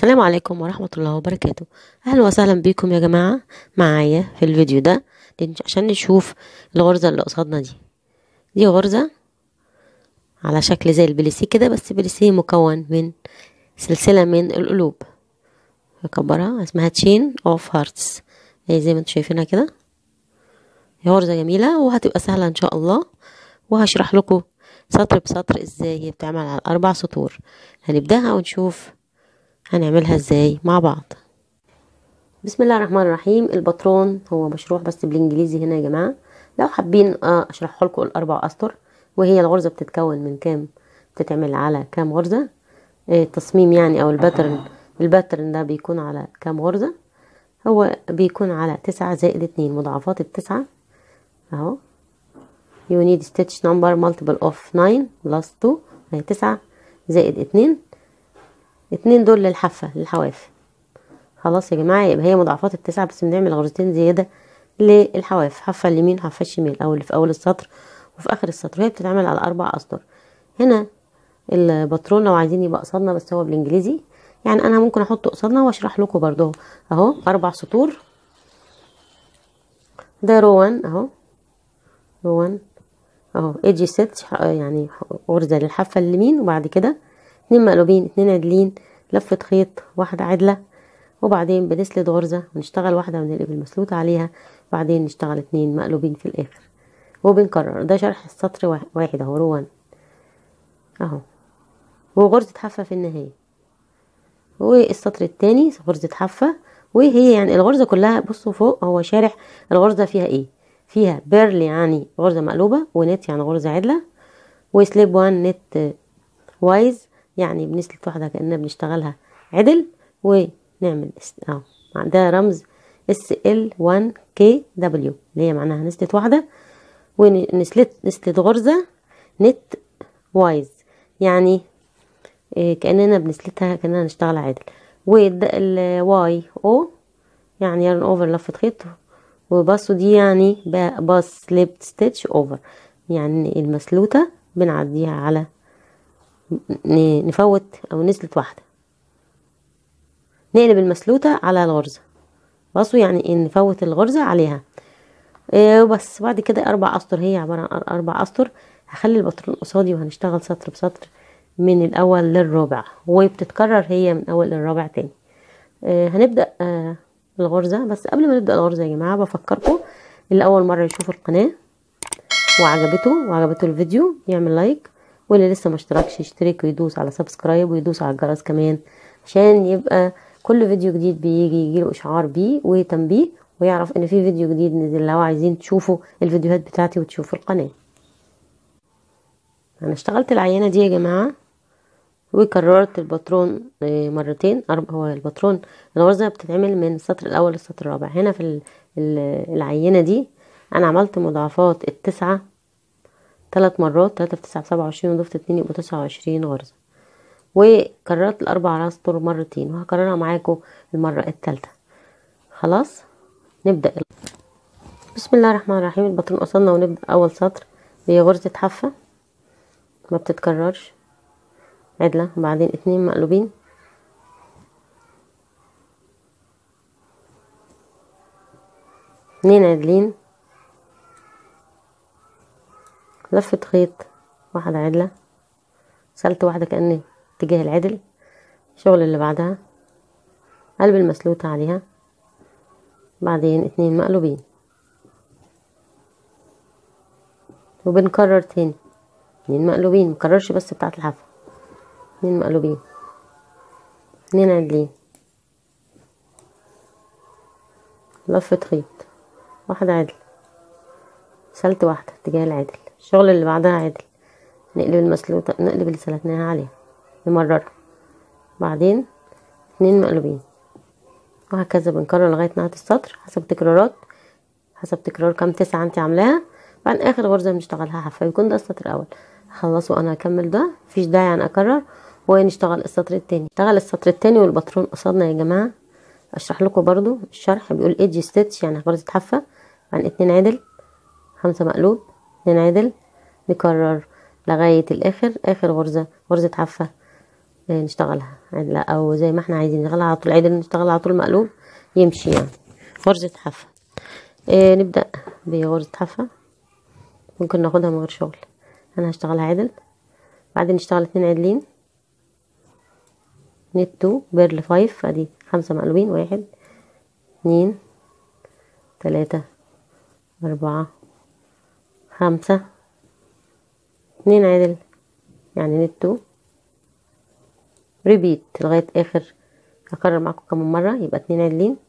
السلام عليكم ورحمة الله وبركاته أهلا وسهلا بكم يا جماعة معايا في الفيديو ده عشان نشوف الغرزة اللي قصادنا دي دي غرزة على شكل زي البليسي كده بس بليسي مكون من سلسلة من القلوب هكبرها اسمها تشين اوف هارتس هي زي ما انتم شايفينها كده هي غرزة جميلة وهتبقى سهلة ان شاء الله وهشرح لكم سطر بسطر ازاي هي بتعمل على اربع سطور هنبداها ونشوف هنعملها ازاي مع بعض بسم الله الرحمن الرحيم الباترون هو مشروح بس بالانجليزي هنا يا جماعه لو حابين اشرح لكم الاربع اسطر وهي الغرزه بتتكون من كام بتتعمل على كام غرزه التصميم يعني او الباترن الباترن ده بيكون على كام غرزه هو بيكون على تسعة زائد اتنين مضاعفات التسعة اهو you need stitch number multiple of 9 plus 2 هي تسعة زائد اتنين اتنين دول للحافة للحواف خلاص يا جماعة يبقى هي مضاعفات التسعة بس بنعمل غرزتين زيادة للحواف حافة اليمين حافة الشمال أو اللي في أول السطر وفي آخر السطر وهي بتتعمل على أربع أسطر هنا الباترون لو عايزين يبقى قصادنا بس هو بالإنجليزي يعني أنا ممكن أحطه قصادنا وأشرح لكم برضه أهو أربع سطور ده رو 1 أهو رو 1 أهو ايجي ست يعني غرزة للحافة اليمين وبعد كده اتنين مقلوبين اتنين عدلين لفة خيط واحدة عدلة وبعدين بنسلد غرزة ونشتغل واحدة ونقلب المسلوطة عليها بعدين نشتغل اتنين مقلوبين في الآخر وبنكرر ده شرح السطر واحد اهو روان اهو وغرزة حافة في النهاية والسطر التاني غرزة حافة وهي يعني الغرزة كلها بصوا فوق هو شارح الغرزة فيها ايه فيها بيرل يعني غرزة مقلوبة ونت يعني غرزة عدلة وسليب وان نت وايز يعني بنسلت واحدة كأننا بنشتغلها عدل ونعمل اه ده رمز اس ال 1 كي دبليو اللي هي معناها نسلت واحدة ونسلت نسلت غرزة نت وايز يعني إيه كأننا بنسلتها كأننا نشتغل عدل والواي او يعني يرن اوفر لفة خيط وباصو دي يعني باص سليبت ستيتش اوفر يعني المسلوتة بنعديها على نفوت او نسلت واحدة نقلب المسلوتة على الغرزة بصوا يعني نفوت الغرزة عليها إيه وبس بعد كده اربع اسطر هي عبارة عن اربع اسطر هخلي البطرون قصادي وهنشتغل سطر بسطر من الاول للرابع وبتتكرر هي من اول للرابع تاني إيه هنبدأ آه الغرزة بس قبل ما نبدأ الغرزة يا جماعة بفكركم اللي اول مرة يشوف القناة وعجبته وعجبته الفيديو يعمل لايك واللي لسه ما اشتركش يشترك ويدوس على سبسكرايب ويدوس على الجرس كمان عشان يبقى كل فيديو جديد بيجي يجيله اشعار بيه وتنبيه ويعرف ان في فيديو جديد نزل لو عايزين تشوفوا الفيديوهات بتاعتي وتشوفوا القناة انا اشتغلت العينة دي يا جماعة وكررت الباترون مرتين هو الباترون الغرزة بتتعمل من السطر الاول للسطر الرابع هنا في العينة دي انا عملت مضاعفات التسعة ثلاث مرات تلاتة في تسعة بسبعة وعشرين وضفت اتنين يبقوا تسعة وعشرين غرزة وكررت الاربع اسطر مرتين وهكررها معاكم المرة التالتة خلاص نبدأ بسم الله الرحمن الرحيم البطرون قصدنا ونبدأ اول سطر هي غرزة حافة ما بتتكررش عدلة وبعدين اتنين مقلوبين اتنين عدلين لفة خيط واحدة عدلة سلت واحدة كأني اتجاه العدل الشغل اللي بعدها قلب المسلوطة عليها بعدين اتنين مقلوبين وبنكرر تاني اتنين مقلوبين مكررش بس بتاعت الحافة اتنين مقلوبين اتنين عدلين لفة خيط واحدة عدل سلت واحدة اتجاه العدل الشغل اللي بعدها عدل نقلب المسلوطة نقلب اللي سلتناها عليها نمررها بعدين اتنين مقلوبين وهكذا بنكرر لغاية نهاية السطر حسب التكرارات حسب تكرار كام تسعة انت عاملاها بعد اخر غرزة بنشتغلها حافة يكون ده السطر الاول خلاص وانا هكمل ده مفيش داعي ان اكرر ونشتغل السطر التاني اشتغل السطر التاني والباترون قصادنا يا جماعة اشرح لكم برضو الشرح بيقول ايدج ستيتش يعني غرزة حافة عن اتنين عدل خمسة مقلوب اتنين عدل نكرر لغاية الاخر اخر غرزة غرزة حافة آه، نشتغلها عدلة او زي ما احنا عايزين نشتغلها على طول عدل نشتغلها على طول مقلوب يمشي يعني غرزة حافة اه نبدأ بغرزة حافة ممكن ناخدها من غير شغل انا هشتغلها عدل بعدين نشتغل اتنين عدلين نت تو بيرل فايف ادي خمسة مقلوبين واحد اتنين تلاتة اربعة خمسة اتنين عدل يعني نت تو ريبيت لغاية اخر هكرر معاكم كم مرة يبقى اتنين عدلين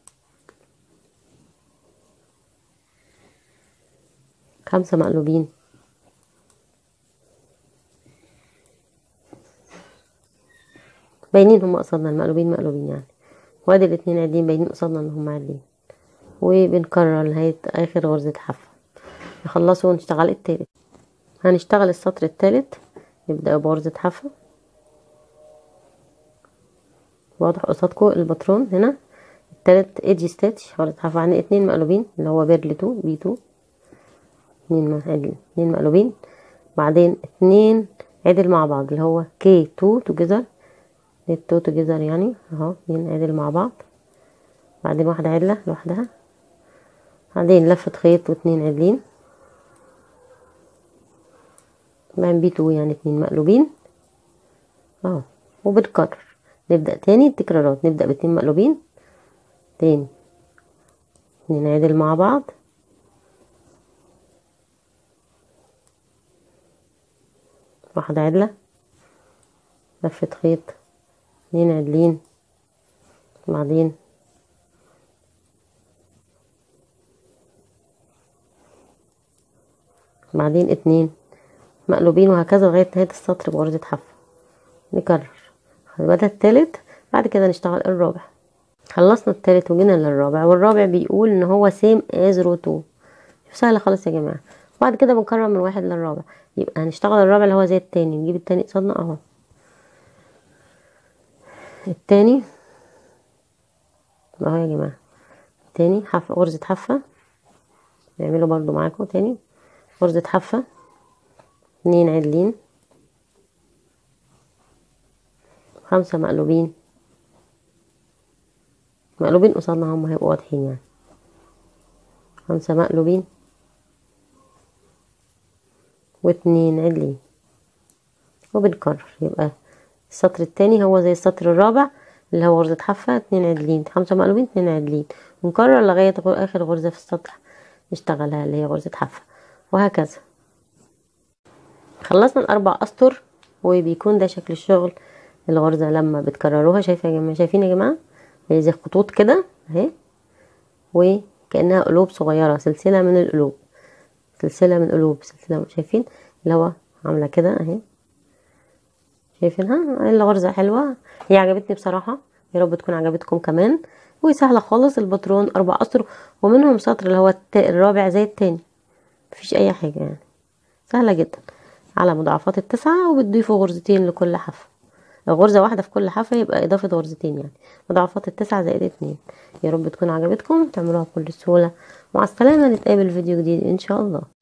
خمسة مقلوبين باينين هم قصادنا المقلوبين مقلوبين يعني وادي الاتنين عادلين باينين قصادنا ان هم عادلين وبنكرر لغاية اخر غرزة حافة نخلصه ونشتغل التالت هنشتغل السطر التالت نبدأ بغرزة حافة واضح قصادكم الباترون هنا التالت ايدج ستيتش غرزة حافة عن اتنين مقلوبين اللي هو بيرل تو بي تو اتنين عدل اتنين مقلوبين بعدين اتنين عدل مع بعض اللي هو كي تو توجذر التو توجذر يعني اهو اتنين عدل مع بعض بعدين واحدة عدلة لوحدها بعدين لفة خيط واتنين عدلين بعدين بي تو يعني اتنين مقلوبين اهو وبتكرر نبدأ تاني التكرارات نبدأ باتنين مقلوبين تاني اتنين عدل مع بعض واحدة عدلة لفة خيط اتنين عدلين بعدين بعدين اتنين مقلوبين وهكذا لغاية نهاية السطر بغرزة حافة نكرر بدأ التالت بعد كده نشتغل الرابع خلصنا التالت وجينا للرابع والرابع بيقول ان هو سيم از رو تو سهلة خالص يا جماعة بعد كده بنكرر من واحد للرابع يبقى هنشتغل الرابع اللي هو زي التاني نجيب التاني قصادنا اهو التاني اهو يا جماعة التاني حفة غرزة حفة نعمله برضو معاكم تاني غرزة حفة اتنين عدلين خمسة مقلوبين مقلوبين قصادنا هم هيبقوا واضحين يعني خمسة مقلوبين واتنين عدلين وبنكرر يبقى السطر التاني هو زي السطر الرابع اللي هو غرزة حافة اتنين عدلين خمسة مقلوبين اتنين عدلين ونكرر لغاية اخر غرزة في السطر نشتغلها اللي هي غرزة حافة وهكذا خلصنا الاربع اسطر وبيكون ده شكل الشغل الغرزة لما بتكرروها شايفة يا جماعة شايفين يا جماعة هي زي خطوط كده اهي وكأنها قلوب صغيرة سلسلة من القلوب سلسلة من قلوب سلسلة شايفين اللي هو عاملة كده اهي شايفينها الغرزة حلوة هي عجبتني بصراحة يا رب تكون عجبتكم كمان وسهلة خالص الباترون اربع اسطر ومنهم سطر اللي هو الرابع زي التاني مفيش اي حاجة يعني سهلة جدا على مضاعفات التسعة وبتضيفوا غرزتين لكل حافة غرزة واحدة في كل حافة يبقى إضافة غرزتين يعني مضاعفات التسعة زائد اتنين يا رب تكون عجبتكم تعملوها بكل سهولة مع السلامة نتقابل فيديو جديد إن شاء الله